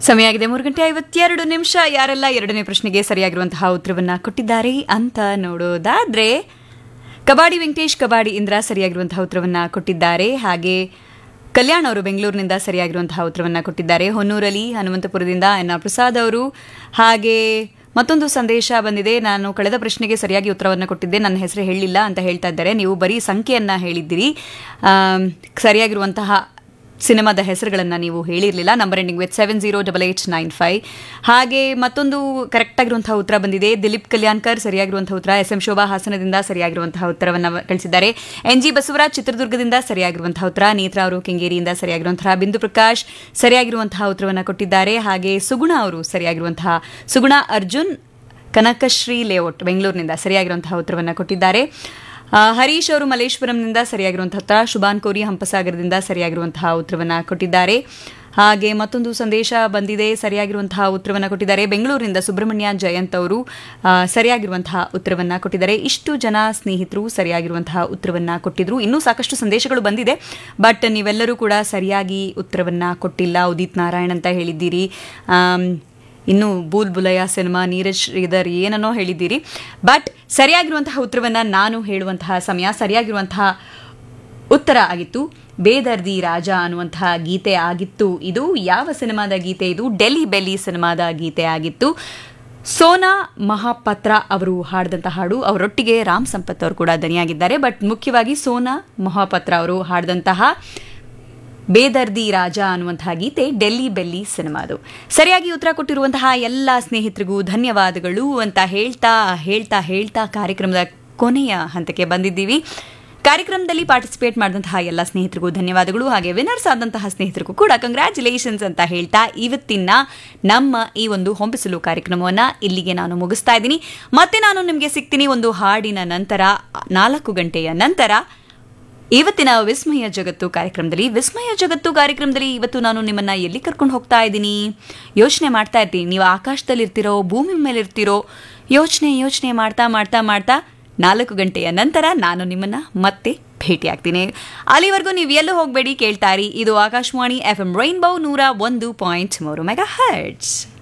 ಸಮಯ ಆಗಿದೆ ಮೂರು ಗಂಟೆ ಐವತ್ತೆರಡು ನಿಮಿಷ ಯಾರೆಲ್ಲ ಎರಡನೇ ಪ್ರಶ್ನೆಗೆ ಸರಿಯಾಗಿರುವಂತಹ ಉತ್ತರವನ್ನ ಕೊಟ್ಟಿದ್ದಾರೆ ಅಂತ ನೋಡೋದಾದ್ರೆ ಕಬಾಡಿ ವೆಂಕಟೇಶ್ ಕಬಾಡಿ ಇಂದ್ರ ಸರಿಯಾಗಿರುವಂತಹ ಉತ್ತರವನ್ನ ಕೊಟ್ಟಿದ್ದಾರೆ ಹಾಗೆ ಕಲ್ಯಾಣ್ ಅವರು ಬೆಂಗಳೂರಿನಿಂದ ಸರಿಯಾಗಿರುವಂತಹ ಉತ್ತರವನ್ನ ಕೊಟ್ಟಿದ್ದಾರೆ ಹೊನ್ನೂರಲ್ಲಿ ಹನುಮಂತಪುರದಿಂದ ಎನ್ ಆರ್ ಪ್ರಸಾದ್ ಅವರು ಹಾಗೆ ಮತ್ತೊಂದು ಸಂದೇಶ ಬಂದಿದೆ ನಾನು ಕಳೆದ ಪ್ರಶ್ನೆಗೆ ಸರಿಯಾಗಿ ಉತ್ತರವನ್ನು ಕೊಟ್ಟಿದ್ದೆ ನನ್ನ ಹೆಸರು ಹೇಳಿಲ್ಲ ಅಂತ ಹೇಳ್ತಾ ಇದ್ದಾರೆ ನೀವು ಬರೀ ಸಂಖ್ಯೆಯನ್ನ ಹೇಳಿದ್ದೀರಿ ಆಮ್, ಸರಿಯಾಗಿರುವಂತಹ ಸಿನಿಮಾದ ಹೆಸರುಗಳನ್ನು ನೀವು ಹೇಳಿರಲಿಲ್ಲ number ending with seven zero double eight nine five ಹಾಗೆ ಮತ್ತೊಂದು ಕರೆಕ್ಟ್ ಆಗಿರುವಂತಹ ಉತ್ತರ ಬಂದಿದೆ ದಿಲೀಪ್ ಕಲ್ಯಾಣ್ಕರ್ ಸರಿಯಾಗಿರುವಂತಹ ಉತ್ತರ ಎಸ್ ಎಂ ಶೋಭಾ ಹಾಸನದಿಂದ ಸರಿಯಾಗಿರುವಂತಹ ಉತ್ತರವನ್ನು ಕಳಿಸಿದ್ದಾರೆ ಎನ್ ಜಿ ಬಸವರಾಜ್ ಚಿತ್ರದುರ್ಗದಿಂದ ಸರಿಯಾಗಿರುವಂತಹ ಉತ್ತರ ನೇತ್ರ ಅವರು ಕೆಂಗೇರಿಯಿಂದ ಸರಿಯಾಗಿರುವಂತಹ ಬಿಂದು ಪ್ರಕಾಶ್ ಸರಿಯಾಗಿರುವಂತಹ ಉತ್ತರವನ್ನು ಕೊಟ್ಟಿದ್ದಾರೆ ಹಾಗೆ ಸುಗುಣ ಅವರು ಸರಿಯಾಗಿರುವಂತಹ ಸುಗುಣ ಅರ್ಜುನ್ ಕನಕಶ್ರೀ ಲೇಔಟ್ ಬೆಂಗಳೂರಿನಿಂದ ಸರಿಯಾಗಿರುವಂತಹ ಉತ್ತರವನ್ನು ಕೊಟ್ಟಿದ್ದಾರೆ ಆ, ಹರೀಶ್ ಅವರು ಮಲೇಶ್ವರಂನಿಂದ ಸರಿಯಾಗಿರುವಂತಹ ಉತ್ತರ ಶುಭಾನ್ ಕೋರಿ ಹಂಪಸಾಗರದಿಂದ ಸರಿಯಾಗಿರುವಂತಹ ಉತ್ತರವನ್ನು ಕೊಟ್ಟಿದ್ದಾರೆ ಹಾಗೆ ಮತ್ತೊಂದು ಸಂದೇಶ ಬಂದಿದೆ ಸರಿಯಾಗಿರುವಂತಹ ಉತ್ತರವನ್ನು ಕೊಟ್ಟಿದ್ದಾರೆ ಬೆಂಗಳೂರಿನಿಂದ ಸುಬ್ರಹ್ಮಣ್ಯ ಜಯಂತ್ ಅವರು ಆ, ಸರಿಯಾಗಿರುವಂತಹ ಉತ್ತರವನ್ನು ಕೊಟ್ಟಿದ್ದಾರೆ ಇಷ್ಟು ಜನ ಸ್ನೇಹಿತರು ಸರಿಯಾಗಿರುವಂತಹ ಉತ್ತರವನ್ನು ಕೊಟ್ಟಿದ್ರು ಇನ್ನೂ ಸಾಕಷ್ಟು ಸಂದೇಶಗಳು ಬಂದಿದೆ ಬಟ್ ನೀವೆಲ್ಲರೂ ಕೂಡ ಸರಿಯಾಗಿ ಉತ್ತರವನ್ನು ಕೊಟ್ಟಿಲ್ಲ ಉದಿತ್ ನಾರಾಯಣ್ ಅಂತ ಹೇಳಿದ್ದೀರಿ ಆಮ್, ಇನ್ನು ಬೂಲ್ ಬುಲಯ ಸಿನಿಮಾ ನೀರಜ್ ಶ್ರೀಧರ್ ಏನನ್ನೋ ಹೇಳಿದ್ದೀರಿ ಬಟ್ ಸರಿಯಾಗಿರುವಂತಹ ಉತ್ತರವನ್ನು ನಾನು ಹೇಳುವಂತಹ ಸಮಯ ಸರಿಯಾಗಿರುವಂತಹ ಉತ್ತರ ಆಗಿತ್ತು ಬೇದರ್ದಿ ರಾಜ ಅನ್ನುವಂತಹ ಗೀತೆ ಆಗಿತ್ತು ಇದು ಯಾವ ಸಿನಿಮಾದ ಗೀತೆ ಇದು ಡೆಲ್ಲಿ ಬೆಲ್ಲಿ ಸಿನಿಮಾದ ಗೀತೆ ಆಗಿತ್ತು ಸೋನಾ ಮಹಾಪತ್ರ ಅವರು ಹಾಡಿದಂಥ ಹಾಡು ಅವರೊಟ್ಟಿಗೆ ರಾಮ್ ಸಂಪತ್ ಅವರು ಕೂಡ ದನಿಯಾಗಿದ್ದಾರೆ ಬಟ್ ಮುಖ್ಯವಾಗಿ ಸೋನಾ ಮಹಾಪತ್ರ ಅವರು ಹಾಡಿದಂತಹ ಬೇದರ್ದಿ ರಾಜ ಅನ್ನುವಂತಹ ಗೀತೆ ಡೆಲ್ಲಿ ಬೆಲ್ಲಿ ಸಿನಿಮಾದು ಸರಿಯಾಗಿ ಉತ್ತರ ಕೊಟ್ಟಿರುವಂತಹ ಎಲ್ಲ ಸ್ನೇಹಿತರಿಗೂ ಧನ್ಯವಾದಗಳು ಅಂತ ಹೇಳ್ತಾ ಹೇಳ್ತಾ ಹೇಳ್ತಾ ಕಾರ್ಯಕ್ರಮದ ಕೊನೆಯ ಹಂತಕ್ಕೆ ಬಂದಿದ್ದೀವಿ ಕಾರ್ಯಕ್ರಮದಲ್ಲಿ ಪಾರ್ಟಿಸಿಪೇಟ್ ಮಾಡಿದಂತಹ ಎಲ್ಲ ಸ್ನೇಹಿತರಿಗೂ ಧನ್ಯವಾದಗಳು ಹಾಗೆ ವಿನರ್ಸ್ ಆದಂತಹ ಸ್ನೇಹಿತರಿಗೂ ಕೂಡ ಕಂಗ್ರ್ಯಾಚುಲೇಷನ್ಸ್ ಅಂತ ಹೇಳ್ತಾ ಇವತ್ತಿನ ನಮ್ಮ ಈ ಒಂದು ಹೊಂಬಿಸಲು ಕಾರ್ಯಕ್ರಮವನ್ನ ಇಲ್ಲಿಗೆ ನಾನು ಮುಗಿಸ್ತಾ ಇದ್ದೀನಿ ಮತ್ತೆ ನಾನು ನಿಮಗೆ ಸಿಗ್ತೀನಿ ಒಂದು ಹಾಡಿನ ನಂತರ ನಾಲ್ಕು ಗಂಟೆಯ ನಂತರ ಇವತ್ತಿನ ವಿಸ್ಮಯ ಜಗತ್ತು ಕಾರ್ಯಕ್ರಮದಲ್ಲಿ ವಿಸ್ಮಯ ಜಗತ್ತು ಕಾರ್ಯಕ್ರಮದಲ್ಲಿ ಇವತ್ತು ನಾನು ನಿಮ್ಮನ್ನ ಎಲ್ಲಿ ಕರ್ಕೊಂಡು ಹೋಗ್ತಾ ಇದ್ದೀನಿ ಯೋಚನೆ ಮಾಡ್ತಾ ಇರ್ತೀನಿ ನೀವು ಆಕಾಶದಲ್ಲಿ ಇರ್ತಿರೋ ಭೂಮಿ ಮೇಲೆ ಇರ್ತಿರೋ ಯೋಚನೆ ಯೋಚನೆ ಮಾಡ್ತಾ ಮಾಡ್ತಾ ಮಾಡ್ತಾ ನಾಲ್ಕು ಗಂಟೆಯ ನಂತರ ನಾನು ನಿಮ್ಮನ್ನ ಮತ್ತೆ ಭೇಟಿ ಆಗ್ತೀನಿ ಅಲ್ಲಿವರೆಗೂ ನೀವು ಎಲ್ಲೂ ಹೋಗಬೇಡಿ ಕೇಳ್ತಾರಿ ಇದು ಆಕಾಶವಾಣಿ ಎಫ್ ಎಂ ರೈನ್ಬೌ ನೂರ ಒಂದು ಪಾಯಿಂಟ್ ಮೂರು ಮೆಗಾ ಹರ್ಟ್ಸ್